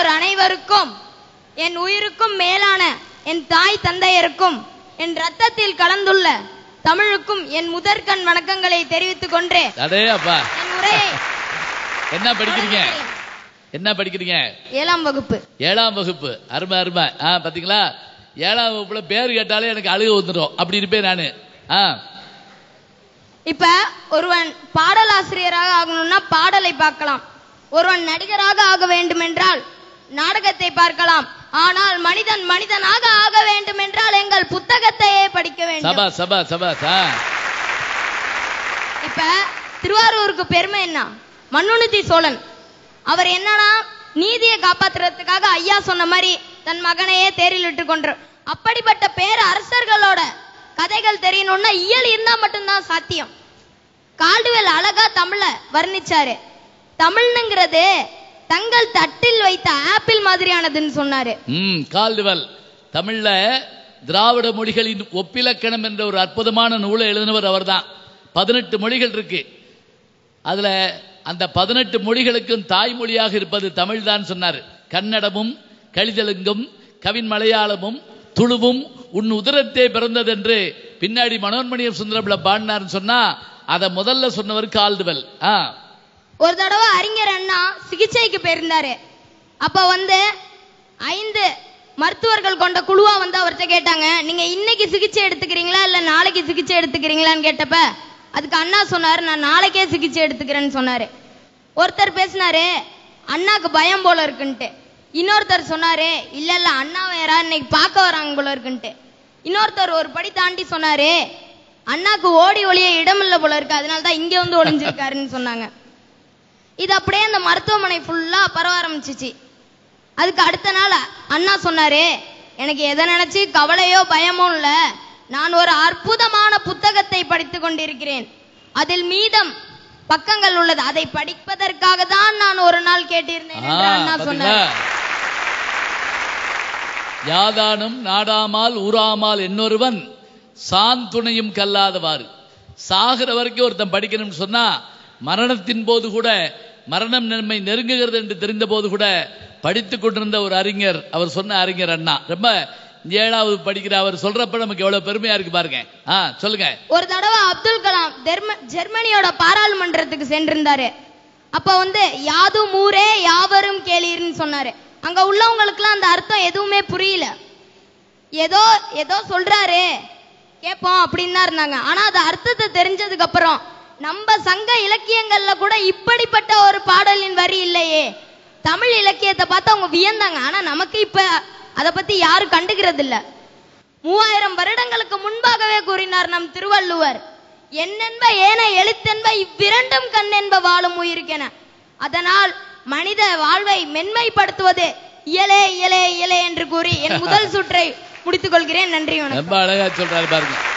சான்றோர் அனைவருக்கும் என் உயிருக்கும் மேலான என் தாய் தந்தையருக்கும் என் ரத்தத்தில் கலந்துள்ள தமிழுக்கும் என் முதற்கண் வணக்கங்களை தெரிவித்துக் கொண்டு அடே அப்பா என் உரையை என்ன படிக்கிறீங்க என்ன படிக்கிறீங்க ஏழாம் வகுப்பு ஏழாம் வகுப்பு அருமை அருமை ஆ பாத்தீங்களா ஏழாம் வகுப்புல பேர் கேட்டாலே எனக்கு அழுக வந்துடும் அப்படி இருப்பேன் நானு ஆ இப்ப ஒருவன் பாடலாசிரியராக ஆகணும்னா பாடலை பார்க்கலாம் ஒருவன் நடிகராக ஆக வேண்டுமென்றால் நாடகத்தை பார்க்கலாம் ஆனால் மனிதன் மனிதனாக ஆக வேண்டுமென்றால் எங்கள் புத்தகத்தையே படிக்க வேண்டும் சபா சபா சபா ஆ இப்ப திருவாரூருக்கு பெருமை என்ன மனுநீதி சோழன் அவர் என்னன்னா நீதியை காப்பாத்துறதுக்காக ஐயா சொன்ன மாதிரி தன் மகனையே தேரில் இட்டு கொன்ற அப்படிப்பட்ட பேர் அரசர்களோட கதைகள் தெரியணும்னா இயல் இருந்தா மட்டும்தான் சாத்தியம் கால்டுவெல் அழகா தமிழ வர்ணிச்சாரு தமிழ்னுங்கிறது தங்கள் தட்டில் வைத்த ஆப்பிள் மாதிரியானதுன்னு சொன்னாரு ம் கால்டுவல் தமிழ்ல திராவிட மொழிகளின் ஒப்பிலக்கணம் என்ற ஒரு அற்புதமான நூலை எழுதினவர் அவர்தான் பதினெட்டு மொழிகள் இருக்கு அதுல அந்த பதினெட்டு மொழிகளுக்கும் தாய்மொழியாக இருப்பது தமிழ் தான் சொன்னார் கன்னடமும் கழிதெலுங்கும் கவின் மலையாளமும் துளுவும் உன் உதரத்தே பிறந்தது என்று பின்னாடி மனோன்மணியம் சுந்தரம்ல பாடினார்னு சொன்னா அதை முதல்ல சொன்னவர் கால்டுவல் ஆ ஒரு தடவை அறிஞர் அண்ணா சிகிச்சைக்கு போயிருந்தாரு அப்ப வந்து ஐந்து மருத்துவர்கள் கொண்ட குழுவா வந்து அவர்கிட்ட கேட்டாங்க நீங்க இன்னைக்கு சிகிச்சை எடுத்துக்கிறீங்களா இல்ல நாளைக்கு சிகிச்சை எடுத்துக்கிறீங்களான்னு கேட்டப்ப அதுக்கு அண்ணா சொன்னாரு நான் நாளைக்கே சிகிச்சை எடுத்துக்கிறேன்னு சொன்னாரு ஒருத்தர் பேசினாரு அண்ணாக்கு பயம் போல இருக்குன்ட்டு இன்னொருத்தர் சொன்னாரு இல்ல இல்ல அண்ணாவை யாராவது இன்னைக்கு பார்க்க வராங்க போல இருக்குன்ட்டு இன்னொருத்தர் ஒரு படி தாண்டி சொன்னாரு அண்ணாக்கு ஓடி ஒளிய இடம் இல்ல போல இருக்கு அதனால தான் இங்க வந்து ஒளிஞ்சிருக்காருன்னு சொன்னாங்க இது அப்படியே அந்த மருத்துவமனை ஃபுல்லா பரவ ஆரம்பிச்சிச்சு அதுக்கு அடுத்த நாள் அண்ணா சொன்னாரு எனக்கு எதை நினைச்சு கவலையோ பயமோ இல்ல நான் ஒரு அற்புதமான புத்தகத்தை படித்துக் கொண்டிருக்கிறேன் அதில் மீதம் பக்கங்கள் உள்ளது அதை படிப்பதற்காக தான் நான் ஒரு நாள் கேட்டிருந்தேன் என்று ஆ, அண்ணா பாத்தீங்களா? சொன்னார் யாதானும் நாடாமால் ஊராமால் என்னொருவன் சான் துணையும் கல்லாதவாறு சாகிற வரைக்கும் ஒருத்தன் படிக்கணும்னு சொன்னா மரணத்தின் போது கூட மரணம் நம்மை நெருங்குகிறது என்று தெரிந்த போது கூட படித்துக் கொண்டிருந்த ஒரு அறிஞர் அவர் சொன்ன அறிஞர் அண்ணா ரொம்ப ஏழாவது படிக்கிற அவர் சொல்றப்ப நமக்கு எவ்வளவு பெருமையா இருக்கு பாருங்க ஆ சொல்லுங்க ஒரு தடவை அப்துல் கலாம் ஜெர்ம ஜெர்மனியோட பாராளுமன்றத்துக்கு சென்றிருந்தாரு அப்ப வந்து யாதும் ஊரே யாவரும் கேளீர்னு சொன்னாரு அங்க உள்ளவங்களுக்குலாம் அந்த அர்த்தம் எதுவுமே புரியல ஏதோ ஏதோ சொல்றாரு கேட்போம் அப்படின்னு தான் இருந்தாங்க ஆனா அது அர்த்தத்தை தெரிஞ்சதுக்கு அப்புறம் நம்ம சங்க இலக்கியங்கள்ல கூட இப்படிப்பட்ட ஒரு பாடலின் வரி இல்லையே தமிழ் இலக்கியத்தை பார்த்து அவங்க வியந்தாங்க ஆனா நமக்கு இப்ப அத பத்தி யாரும் கண்டுக்கிறது இல்ல மூவாயிரம் வருடங்களுக்கு முன்பாகவே கூறினார் நம் திருவள்ளுவர் என்னென்ப ஏன எழுத்தென்ப இவ்விரண்டும் கண்ணென்ப வாழும் உயிருக்கென அதனால் மனித வாழ்வை மென்மைப்படுத்துவது இயலே இயலே இயலே என்று கூறி என் முதல் சுற்றை முடித்துக் கொள்கிறேன் நன்றி வணக்கம் ரொம்ப அழகா சொல்றாரு பாருங்க